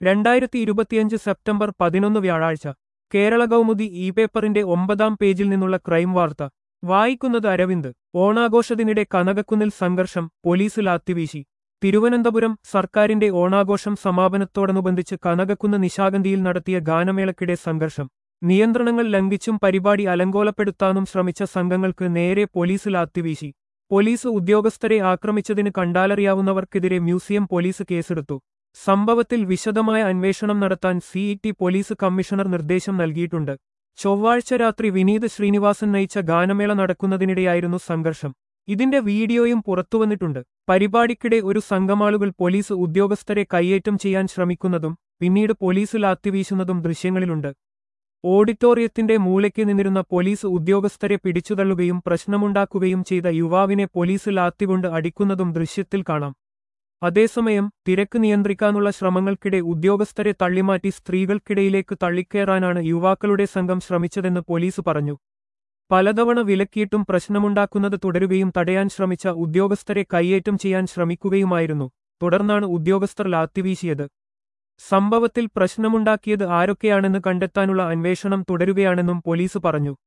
രണ്ടായിരത്തി ഇരുപത്തിയഞ്ച് സെപ്റ്റംബർ പതിനൊന്ന് വ്യാഴാഴ്ച കേരള കൗമുദി ഇ പേപ്പറിന്റെ ഒമ്പതാം പേജിൽ നിന്നുള്ള ക്രൈം വാർത്ത വായിക്കുന്നത് അരവിന്ദ് ഓണാഘോഷത്തിനിടെ കനകക്കുന്നിൽ സംഘർഷം പോലീസ് ലാത്തിവീശി തിരുവനന്തപുരം സർക്കാരിന്റെ ഓണാഘോഷം സമാപനത്തോടനുബന്ധിച്ച് കനകക്കുന്ന് നിശാഗന്ധിയിൽ നടത്തിയ ഗാനമേളക്കിടെ സംഘർഷം നിയന്ത്രണങ്ങൾ ലംഘിച്ചും പരിപാടി അലങ്കോലപ്പെടുത്താനും ശ്രമിച്ച സംഘങ്ങൾക്ക് നേരെ പോലീസ് ലാത്തിവീശി പോലീസ് ഉദ്യോഗസ്ഥരെ ആക്രമിച്ചതിന് കണ്ടാലറിയാവുന്നവർക്കെതിരെ മ്യൂസിയം പോലീസ് കേസെടുത്തു സംഭവത്തിൽ വിശദമായ അന്വേഷണം നടത്താൻ സിഇടി പോലീസ് കമ്മീഷണർ നിർദ്ദേശം നൽകിയിട്ടുണ്ട് ചൊവ്വാഴ്ച രാത്രി വിനീത് ശ്രീനിവാസൻ നയിച്ച ഗാനമേള നടക്കുന്നതിനിടെയായിരുന്നു സംഘർഷം ഇതിന്റെ വീഡിയോയും പുറത്തുവന്നിട്ടുണ്ട് പരിപാടിക്കിടെ ഒരു സംഘമാളുകൾ പോലീസ് ഉദ്യോഗസ്ഥരെ കയ്യേറ്റം ചെയ്യാൻ ശ്രമിക്കുന്നതും പിന്നീട് പോലീസ് ലാത്തിവീശുന്നതും ദൃശ്യങ്ങളിലുണ്ട് ഓഡിറ്റോറിയത്തിന്റെ മൂലയ്ക്ക് നിന്നിരുന്ന പോലീസ് ഉദ്യോഗസ്ഥരെ പിടിച്ചുതള്ളുകയും പ്രശ്നമുണ്ടാക്കുകയും ചെയ്ത യുവാവിനെ പോലീസ് ലാത്തികൊണ്ട് അടിക്കുന്നതും ദൃശ്യത്തിൽ കാണാം അതേസമയം തിരക്ക് നിയന്ത്രിക്കാനുള്ള ശ്രമങ്ങൾക്കിടെ ഉദ്യോഗസ്ഥരെ തള്ളിമാറ്റി സ്ത്രീകൾക്കിടയിലേക്ക് തള്ളിക്കയറാനാണ് യുവാക്കളുടെ സംഘം ശ്രമിച്ചതെന്ന് പോലീസ് പറഞ്ഞു പലതവണ വിലക്കിയിട്ടും പ്രശ്നമുണ്ടാക്കുന്നത് തുടരുകയും തടയാൻ ശ്രമിച്ച ഉദ്യോഗസ്ഥരെ കയ്യേറ്റം ചെയ്യാൻ ശ്രമിക്കുകയുമായിരുന്നു തുടർന്നാണ് ഉദ്യോഗസ്ഥർ ലാത്തിവീശിയത് സംഭവത്തിൽ പ്രശ്നമുണ്ടാക്കിയത് ആരൊക്കെയാണെന്ന് കണ്ടെത്താനുള്ള അന്വേഷണം തുടരുകയാണെന്നും പോലീസ് പറഞ്ഞു